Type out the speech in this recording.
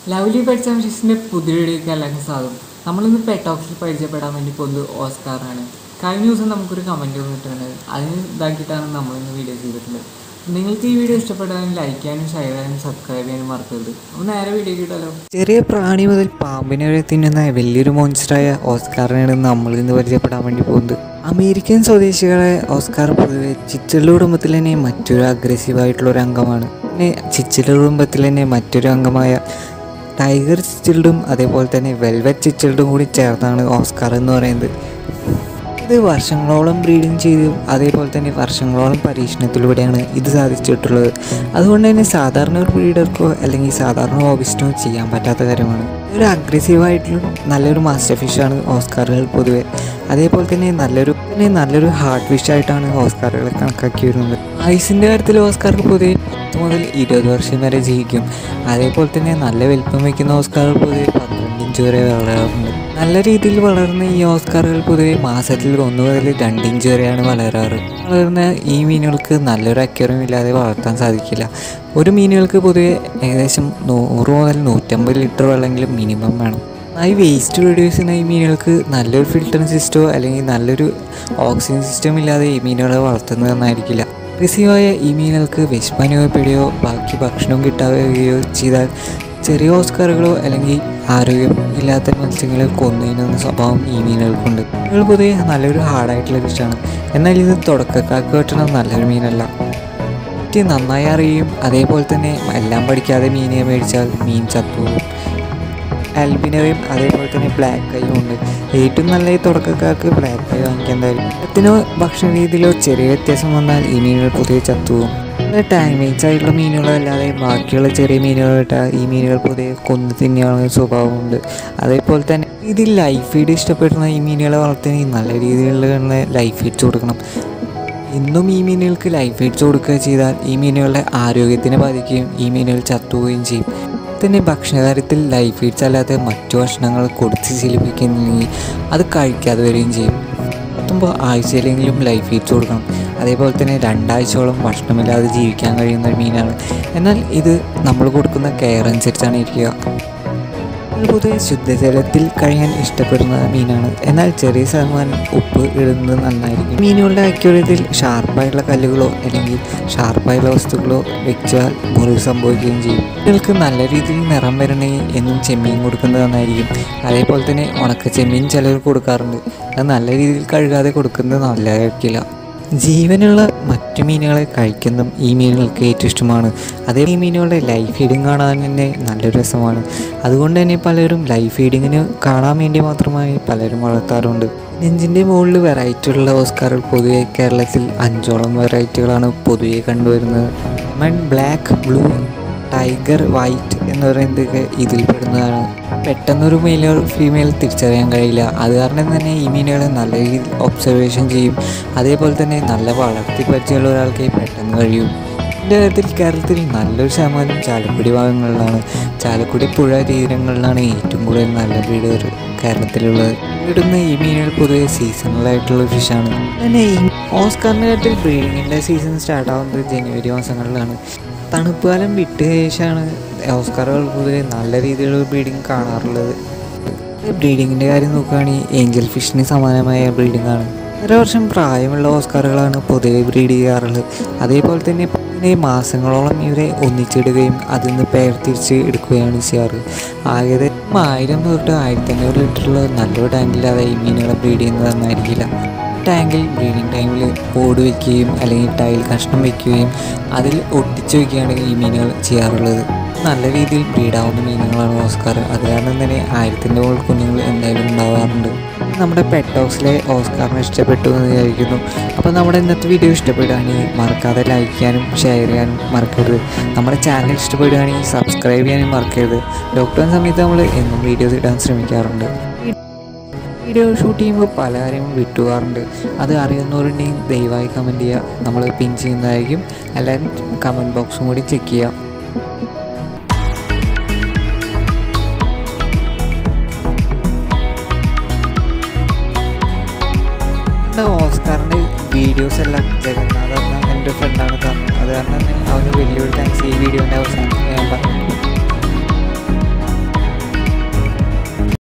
lovely പഠിച്ച ഫിഷിൻ്റെ പുതിയ വീഡിയോയ്ക്ക് എല്ലാവർക്കും സ്വാഗതം നമ്മളിന്ന് പെട്ടോക്സിൽ പരിചയപ്പെടാൻ വേണ്ടി പോകുന്നത് ഓസ്കാറാണ് കഴിഞ്ഞ ദിവസം നമുക്കൊരു കമൻറ്റ് വന്നിട്ടുണ്ട് അതിന് ഇതാക്കിയിട്ടാണ് നമ്മളിന്ന് വീഡിയോ ചെയ്തിട്ടുള്ളത് നിങ്ങൾക്ക് ഈ വീഡിയോ ഇഷ്ടപ്പെടാനും ലൈക്ക് ചെയ്യാനും ഷെയർ ചെയ്യാനും സബ്സ്ക്രൈബ് ചെയ്യാനും മറക്കരുത് അപ്പോൾ നേരെ വീഡിയോ കിട്ടാലോ ചെറിയ പ്രാണി മുതൽ പാമ്പിനെ വരെ തിന്നുന്ന വലിയൊരു മോൺസ്റ്ററായ ഓസ്കാറിനെയാണ് നമ്മൾ ഇന്ന് പരിചയപ്പെടാൻ വേണ്ടി പോകുന്നത് അമേരിക്കൻ സ്വദേശികളെ ഓസ്കാർ പൊതുവെ ചിച്ചൽ കുടുംബത്തിൽ തന്നെ മറ്റൊരു അഗ്രസീവ് ആയിട്ടുള്ള ഒരു അംഗമാണ് പിന്നെ ചിച്ചൽ കുടുംബത്തിൽ തന്നെ മറ്റൊരു അംഗമായ ടൈഗർ ചിച്ചിൽഡും അതേപോലെ തന്നെ വെൽവെറ്റ് ചിച്ചിൽഡും കൂടി ചേർന്നാണ് ഓസ്കാർ എന്ന് പറയുന്നത് ഇത് വർഷങ്ങളോളം ബ്രീഡിങ് ചെയ്തു അതേപോലെ തന്നെ വർഷങ്ങളോളം പരീക്ഷണത്തിലൂടെയാണ് ഇത് സാധിച്ചിട്ടുള്ളത് അതുകൊണ്ട് തന്നെ സാധാരണ ഒരു ബ്രീഡർക്കോ അല്ലെങ്കിൽ സാധാരണ ഹോബിസ്റ്റിനോ ചെയ്യാൻ പറ്റാത്ത കാര്യമാണ് ഒരു അഗ്രസീവായിട്ടുള്ള നല്ലൊരു മാസ്റ്റർ ഫിഷാണ് ഓസ്കാറുകൾ പൊതുവെ അതേപോലെ തന്നെ നല്ലൊരു തന്നെ നല്ലൊരു ഹാർഡ് ഫിഷ് ആയിട്ടാണ് ഓസ്കാറുകളെ കണക്കാക്കി വരുന്നത് ആയുസിൻ്റെ കാര്യത്തിൽ ഓസ്കാർക്ക് പൊതുവെ പത്ത് മുതൽ ഇരുപത് വർഷം വരെ ജീവിക്കും അതേപോലെ തന്നെ നല്ല വലിപ്പം വയ്ക്കുന്ന ഓസ്കാറുകൾ പൊതുവെ പന്ത്രണ്ട് ഇഞ്ച് വരെ വളരാറുണ്ട് നല്ല രീതിയിൽ വളർന്ന ഈ ഓസ്കാറുകൾ പൊതുവെ മാസത്തിൽ ഒന്ന് മുതൽ രണ്ട് ഇഞ്ച് വരെയാണ് വളരാറ് വളർന്ന ഈ മീനുകൾക്ക് നല്ലൊരു അക്യൂറം ഇല്ലാതെ വളർത്താൻ സാധിക്കില്ല ഒരു മീനുകൾക്ക് പൊതുവെ ഏകദേശം നൂറ് മുതൽ നൂറ്റമ്പത് ലിറ്റർ വെള്ളമെങ്കിലും മിനിമം വേണം ഈ വേസ്റ്റ് റെഡ്യൂസ് ചെയ്യുന്ന ഈ മീനുകൾക്ക് നല്ലൊരു ഫിൽറ്ററിംഗ് സിസ്റ്റമോ അല്ലെങ്കിൽ നല്ലൊരു ഓക്സിജൻ സിസ്റ്റം ഇല്ലാതെ ഈ മീനുകളെ വളർത്തുന്നത് നന്നായിരിക്കില്ല അഗ്രസീവായ ഈ മീനുകൾക്ക് വിശപ്പനോ പിടിയോ ബാക്കി ഭക്ഷണവും കിട്ടാവുകയോ ചെയ്താൽ ചെറിയ ഓസ്കാറുകളോ അല്ലെങ്കിൽ ആരോഗ്യം ഇല്ലാത്ത മത്സ്യങ്ങളെ കൊന്നതിനുള്ള സ്വഭാവം ഈ മീനുകൾക്കുണ്ട് മീനുകൾ പൊതുവെ നല്ലൊരു ഹാർഡായിട്ടുള്ള ഫിഷാണ് എന്നാൽ ഇത് തുടക്കക്കാർക്ക് പറ്റുന്ന നല്ലൊരു മീനല്ല പറ്റി നന്നായി അറിയും അതേപോലെ തന്നെ എല്ലാം പഠിക്കാതെ മീനെ മേടിച്ചാൽ മീൻ ചത്തുപോകും ആൽബിനോയും അതേപോലെ തന്നെ ബ്ലാക്ക് ഐയും ഉണ്ട് ഏറ്റവും നല്ല ഈ തുടക്കക്കാർക്ക് ബ്ലാക്ക് ഐ വാങ്ങിക്കാൻ എന്തായാലും ഇതിനോ ഭക്ഷണ രീതിയിലോ ചെറിയ വ്യത്യാസം വന്നാൽ ഈ മീനുകൾ പൊതുവെ ചത്തുപോകും ഡാമേജ് ആയിട്ടുള്ള മീനുകളല്ലാതെ ബാക്കിയുള്ള ചെറിയ മീനുകൾ ഇട്ടാൽ ഈ മീനുകൾ പൊതുവെ കൊന്നു തിന്നാനുള്ള സ്വഭാവമുണ്ട് അതേപോലെ തന്നെ ഇതിൽ ലൈഫ് ഫീഡ് ഇഷ്ടപ്പെടുന്ന ഈ മീനുകളെ വളർത്തണമെങ്കിൽ നല്ല രീതിയിലുള്ള ലൈഫ് ഫീഡ്സ് കൊടുക്കണം ഇന്നും ഈ മീനുകൾക്ക് ലൈഫ് ഫീഡ്സ് കൊടുക്കുക ചെയ്താൽ ഈ മീനുകളുടെ ആരോഗ്യത്തിനെ ബാധിക്കുകയും ഈ മീനുകൾ ചത്തുപോവുകയും ചെയ്യും തന്നെ ഭക്ഷണകാര്യത്തിൽ ലൈഫ് ഫീഡ്സ് അല്ലാതെ മറ്റു ഭക്ഷണങ്ങൾ കൊടുത്ത് ശീലിപ്പിക്കുന്നെങ്കിൽ അത് കഴിക്കാതെ വരികയും ചെയ്യും എത്തുമ്പോൾ ആഴ്ചയിലെങ്കിലും ലൈഫ് ഫീഡ്സ് കൊടുക്കണം അതേപോലെ തന്നെ രണ്ടാഴ്ചയോളം ഭക്ഷണമില്ലാതെ ജീവിക്കാൻ കഴിയുന്ന ഒരു മീനാണ് എന്നാൽ ഇത് നമ്മൾ കൊടുക്കുന്ന കെയർ അനുസരിച്ചാണ് ഇരിക്കുക ഇത് പൊതുവെ ശുദ്ധജലത്തിൽ കഴിയാൻ ഇഷ്ടപ്പെടുന്ന മീനാണ് എന്നാൽ ചെറിയ ശതമാനം ഉപ്പ് ഇടുന്നത് നന്നായിരിക്കും മീനുകളുടെ അക്യൂരത്തിൽ ഷാർപ്പായുള്ള കല്ലുകളോ അല്ലെങ്കിൽ ഷാർപ്പായുള്ള വസ്തുക്കളോ വെച്ചാൽ മുറിവ് സംഭവിക്കുകയും ചെയ്യും കുട്ടികൾക്ക് നല്ല രീതിയിൽ നിറം വരണമെങ്കിൽ എന്നും ചെമ്മീൻ കൊടുക്കുന്നത് നന്നായിരിക്കും അതേപോലെ തന്നെ ഉണക്ക ചെമ്മീൻ ചിലർ കൊടുക്കാറുണ്ട് അത് നല്ല രീതിയിൽ കഴുകാതെ കൊടുക്കുന്നത് നല്ലതായിരിക്കില്ല ജീവനുള്ള മറ്റു മീനുകളെ കഴിക്കുന്നതും ഈ മീനുകൾക്ക് ഏറ്റവും ഇഷ്ടമാണ് അതേ ഈ മീനുകളുടെ ലൈഫ് ഫീഡിങ് കാണാൻ തന്നെ നല്ലൊരു രസമാണ് അതുകൊണ്ട് തന്നെ പലരും ലൈഫ് ഫീഡിങ്ങിന് കാണാൻ വേണ്ടി മാത്രമായി പലരും വളർത്താറുണ്ട് നെഞ്ചിൻ്റെ മുകളിൽ വെറൈറ്റി ഉള്ള ഓസ്കാറുകൾ പൊതുവെ കേരളത്തിൽ അഞ്ചോളം വെറൈറ്റികളാണ് പൊതുവെ കണ്ടുവരുന്നത് lemon black blue tiger white എന്ന് പറയുന്നത് ഇതിൽ പെടുന്നതാണ് പെട്ടെന്നൊരു മെയിലോ ഫീമെയിൽ തിരിച്ചറിയാൻ കഴിയില്ല അത് കാരണം തന്നെ ഈ മീനുകളെ നല്ല രീതിയിൽ ഒബ്സർവേഷൻ ചെയ്യും അതേപോലെ തന്നെ നല്ല വളർത്തി പരിചയമുള്ള ഒരാൾക്ക് പെട്ടെന്ന് കഴിയും എൻ്റെ കാര്യത്തിൽ കേരളത്തിൽ നല്ലൊരു ശതമാനം ചാലക്കുടി ഭാഗങ്ങളിലാണ് ചാലക്കുടി പുഴ തീരങ്ങളിലാണ് ഏറ്റവും കൂടുതൽ നല്ല ബ്രീഡർ കേരളത്തിലുള്ളത് ഇടുന്ന ഈ മീനുകൾ പൊതുവെ സീസണലായിട്ടുള്ള ഫിഷാണ് തന്നെ ഈ ഓസ്കാറിൻ്റെ കാര്യത്തിൽ ബ്രീഡിങ്ങിൻ്റെ സീസൺ സ്റ്റാർട്ട് ആവുന്നത് ജനുവരി മാസങ്ങളിലാണ് തണുപ്പ് കാലം വിട്ട് ശേഷമാണ് ഓസ്കാറുകൾ പൊതുവെ നല്ല രീതിയിലുള്ള ബ്രീഡിങ് കാണാറുള്ളത് ബ്രീഡിങ്ങിൻ്റെ കാര്യം നോക്കുകയാണെങ്കിൽ ഏഞ്ചൽ ഫിഷിന് സമാനമായ ബ്രീഡിംഗ് ആണ് ഒന്നര വർഷം പ്രായമുള്ള ഓസ്കാറുകളാണ് പൊതുവെ ബ്രീഡ് ചെയ്യാറുള്ളത് അതേപോലെ തന്നെ പിന്നെ മാസങ്ങളോളം ഇവരെ ഒന്നിച്ചിടുകയും അതിൽ നിന്ന് പേർ തിരിച്ച് എടുക്കുകയാണ് ചെയ്യാറ് ഏകദേശം ആയിരം തൊട്ട് ആയിരത്തി അഞ്ഞൂറ് ലിറ്ററുള്ള നല്ലൊരു ടാങ്കില്ലാതെ ഈ മീനുകളെ ബ്രീഡ് ചെയ്യുന്നത് നന്നായിരിക്കില്ല ടാങ്കിൽ ബ്രീഡിങ് ടൈമിൽ ഓട് വയ്ക്കുകയും അല്ലെങ്കിൽ ടൈൽ കഷ്ണം വയ്ക്കുകയും അതിൽ ഒട്ടിച്ചു വയ്ക്കുകയാണ് ഈ മീനുകൾ ചെയ്യാറുള്ളത് നല്ല രീതിയിൽ ബ്രീഡാവുന്ന മീനുകളാണ് ഓസ്കാർ അത് കാരണം തന്നെ ആയിരത്തിൻ്റെ മുകളിൽ കുഞ്ഞുങ്ങൾ എന്തായാലും ഉണ്ടാവാറുണ്ട് നമ്മുടെ പെറ്റ് ഹൗസിലെ ഓസ്കാറിനെ ഇഷ്ടപ്പെട്ടു എന്ന് വിചാരിക്കുന്നു അപ്പോൾ നമ്മുടെ ഇന്നത്തെ വീഡിയോ ഇഷ്ടപ്പെടുകയാണെങ്കിൽ മറക്കാതെ ലൈക്ക് ചെയ്യാനും ഷെയർ ചെയ്യാനും മറക്കരുത് നമ്മുടെ ചാനൽ ഇഷ്ടപ്പെടുകയാണെങ്കിൽ സബ്സ്ക്രൈബ് ചെയ്യാനും മറക്കരുത് ലോക്ക്ഡൗൺ സമയത്ത് നമ്മൾ എന്നും വീഡിയോസ് ഇടാൻ ശ്രമിക്കാറുണ്ട് വീഡിയോ ഷൂട്ട് ചെയ്യുമ്പോൾ പല കാര്യങ്ങളും വിട്ടുപോകാറുണ്ട് അത് അറിയുന്നവരുണ്ടെങ്കിൽ ദയവായി കമൻറ്റ് ചെയ്യുക നമ്മൾ പിൻ ചെയ്യുന്നതായിരിക്കും എല്ലാവരും കമൻറ്റ് ബോക്സും കൂടി ചെക്ക് ചെയ്യുക ഓസ്കാറിൻ്റെ വീഡിയോസ് എല്ലാം ജഗന്നാഥ് എന്ന എൻ്റെ ഫ്രണ്ടാണ് തന്നത് അത് കാരണം തന്നെ അവന് വലിയൊരു താങ്ക്സ് ഈ വീഡിയോൻ്റെ അവസാനം ഞാൻ